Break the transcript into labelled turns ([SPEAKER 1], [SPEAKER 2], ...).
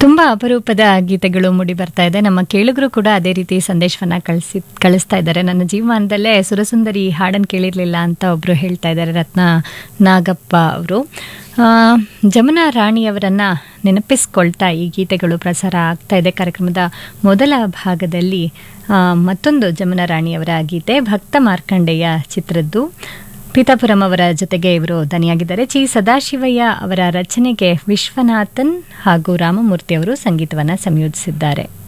[SPEAKER 1] ತುಂಬ ಅಪರೂಪದ ಗೀತೆಗಳು ಮೂಡಿ ಬರ್ತಾ ಇದೆ ನಮ್ಮ ಕೇಳುಗರು ಕೂಡ ಅದೇ ರೀತಿ ಸಂದೇಶವನ್ನ ಕಳಿಸಿ ಕಳಿಸ್ತಾ ಇದ್ದಾರೆ ನನ್ನ ಜೀವಮಾನದಲ್ಲೇ ಸುರಸುಂದರಿ ಹಾಡನ್ನು ಕೇಳಿರಲಿಲ್ಲ ಅಂತ ಒಬ್ಬರು ಹೇಳ್ತಾ ಇದ್ದಾರೆ ರತ್ನ ನಾಗಪ್ಪ ಅವರು ಆ, ಜಮುನಾ ರಾಣಿಯವರನ್ನ ನೆನಪಿಸ್ಕೊಳ್ತಾ ಈ ಗೀತೆಗಳು ಪ್ರಸಾರ ಆಗ್ತಾ ಇದೆ ಕಾರ್ಯಕ್ರಮದ ಮೊದಲ ಭಾಗದಲ್ಲಿ ಆ, ಮತ್ತೊಂದು ಜಮುನಾ ರಾಣಿಯವರ ಗೀತೆ ಭಕ್ತ ಮಾರ್ಕಂಡೇಯ ಚಿತ್ರದ್ದು ಪೀತಾಪುರಂ ಅವರ ಜೊತೆಗೆ ಇವರು ದನಿಯಾಗಿದ್ದಾರೆ ಚಿ ಸದಾಶಿವಯ್ಯ ಅವರ ರಚನೆಗೆ ವಿಶ್ವನಾಥನ್ ಹಾಗೂ ರಾಮಮೂರ್ತಿ ಅವರು ಸಂಗೀತವನ್ನು ಸಂಯೋಜಿಸಿದ್ದಾರೆ